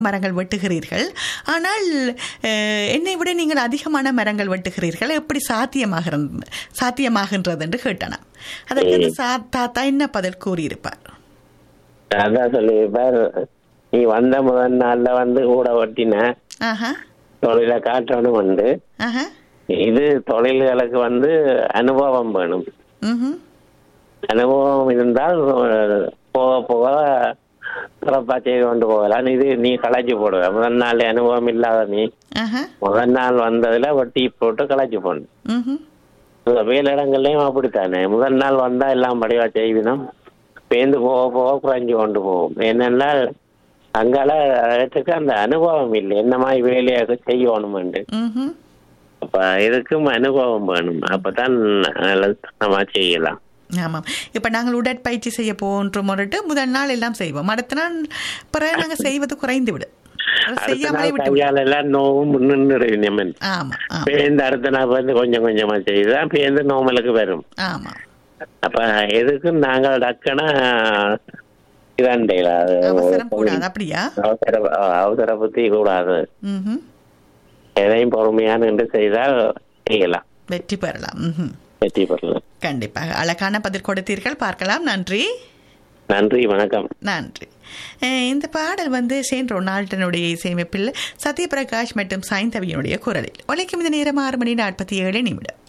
மரங்கள் வெட்டுகிறீர்கள் ஆனால் அஹ், என்னை விட நீங்கள் அதிகமான மரங்கள் வெட்டுகிறீர்கள் எப்படி சாத்தியமாகிறது சாத்தியமாகின்றது என்று கேட்டனாம் அதற்கு அந்த சா தாத்தா என்ன பதில் கூறியிருப்பார் அதான் சொல்லியிருப்பார் நீ வந்த முதல் நாள்ல வந்து கூட ஒட்டின ஆஹா தொழிலை காட்டணும் வந்து ஆஹா இது தொழில்களுக்கு வந்து அனுபவம் வேணும் ம் அனுபவம் இருந்தால் அஹ், போக போக சிறப்பா செய்து கொண்டு போகலாம் இது நீ களைச்சு போடுவ முதல் நாள் அனுபவம் இல்லாத நீ ஆஹா முதல் நாள் வந்ததுல ஒட்டி போட்டு களைச்சு போடணும் ம் இந்த வேலிடங்கள்லயும் அப்படித்தானே முதல் நாள் வந்தா எல்லாம் படிவா செய்வினோம் பேந்து போக போக குறைஞ்சு கொண்டு போகும் என்னன்னா அங்கால இடத்துக்கு அந்த அனுபவம் இல்லை என்ன மாதிரி வேலையை செய்யணும்னு ம் அப்ப இதுக்கும் அனுபவம் வேணும் அப்பதான் நம்ம செய்யலாம் ஆமாம் இப்போ நாங்கள் உடற்பயிற்சி செய்ய போன்றோம் முறைட்டு முதல் நாள் எல்லாம் செய்வோம் அடுத்த நாள் பிறகு நாங்கள் செய்வது குறைந்து விடும் அது அடுத்த செய்யாமலே நாள் விட்டு விடும் கையால எல்லாம் நோவும் நின்று ஆமாம் ஆமாம் பேருந்து அடுத்த நாள் வந்து கொஞ்சம் கொஞ்சமா செய்துதான் பேருந்து நோமலுக்கு வரும் ஆமாம் அப்ப எதுக்கும் நாங்கள் டக்குனா இதாண்டையில அவசரம் கூடாது அப்படியா அவசர அவசர புத்தி கூடாது ம் எதையும் பொறுமையான என்று செய்தால் செய்யலாம் வெற்றி பெறலாம் ம் வெற்றி பெறலாம் கண்டிப்பாக அழகான பதில் கொடுத்தீர்கள் பார்க்கலாம் நன்றி நன்றி வணக்கம் நன்றி அஹ் இந்த பாடல் வந்து ஷேன் ரொனால்டனுடைய இசையமைப்பில் சத்யபிரகாஷ் மற்றும் சாய்ந்தவியனுடைய குரலில் உழைக்கும் இந்த நேரம் ஆறு மணி நாற்பத்தி ஏழு நிமிடம்